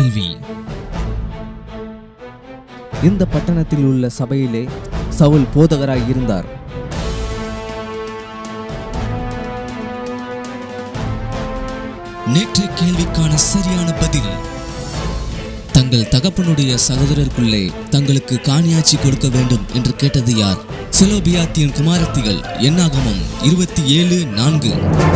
கல்வி இந்த பட்டணத்தில் உள்ள சபையிலே சவுல் போதகராய் இருந்தார் நேற்றைய கேள்விக்கான சரியான பதில் தங்கள் தகப்பனுடைய சகோதரருக்குள்ளே தங்களுக்கு காணியாட்சி கொடுக்க வேண்டும் என்று கேட்டது யார் செலோபியாத்தியின் குமாரத்திகள் என்னாகமம் இருபத்தி ஏழு நான்கு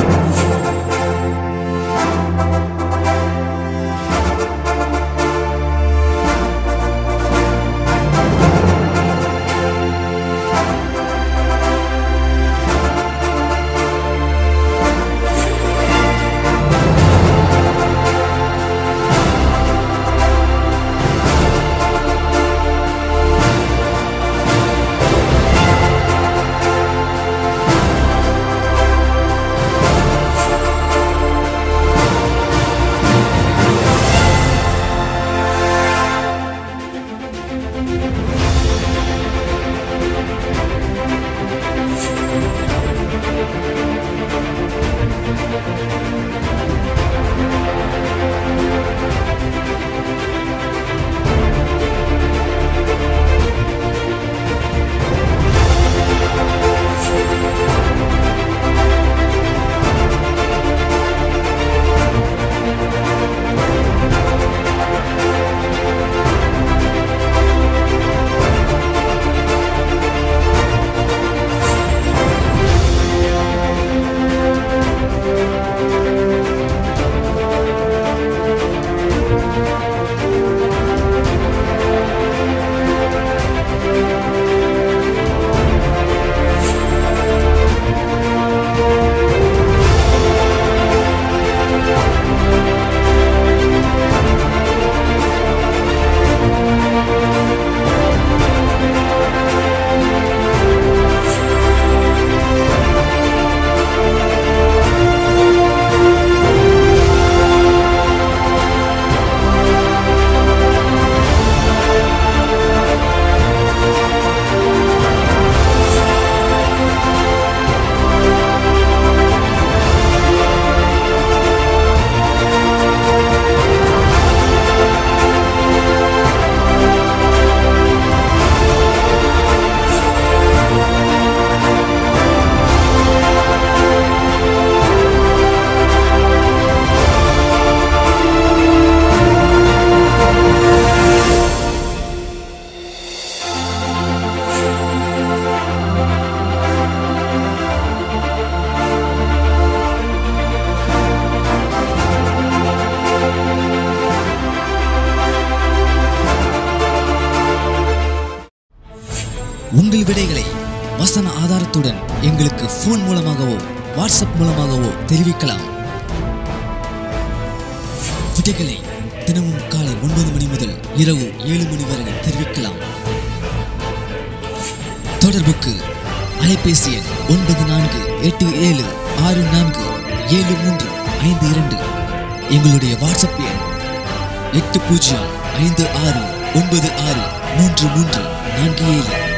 உங்கள் விடைகளை வசன ஆதாரத்துடன் எங்களுக்கு ஃபோன் மூலமாகவோ வாட்ஸ்அப் மூலமாகவோ தெரிவிக்கலாம் விடைகளை தினமும் காலை ஒன்பது மணி முதல் இரவு ஏழு மணி வரை தெரிவிக்கலாம் தொடர்புக்கு அலைபேசி எண் ஒன்பது நான்கு எட்டு ஏழு ஆறு நான்கு ஏழு மூன்று ஐந்து இரண்டு எங்களுடைய வாட்ஸ்அப் எண் எட்டு பூஜ்ஜியம் ஐந்து ஆறு ஒன்பது ஆறு மூன்று மூன்று நான்கு ஏழு